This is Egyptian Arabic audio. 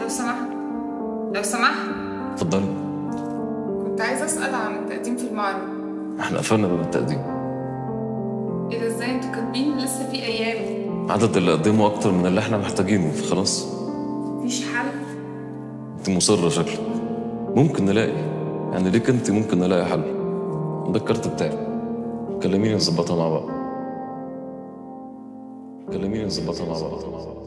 سمحت لو سمحت اتفضلي كنت عايزة أسأل عن التقديم في المعرض احنا قفلنا باب التقديم ايه ده ازاي انتوا كاتبين لسه في أيام عدد اللي قدموا اكتر من اللي احنا محتاجينه فخلاص مفيش حل انت مصرة شكلك ممكن نلاقي يعني ليك انت ممكن نلاقي حل ده الكارت بتاعي كلميني نظبطها مع بعض كلميني نظبطها مع بعض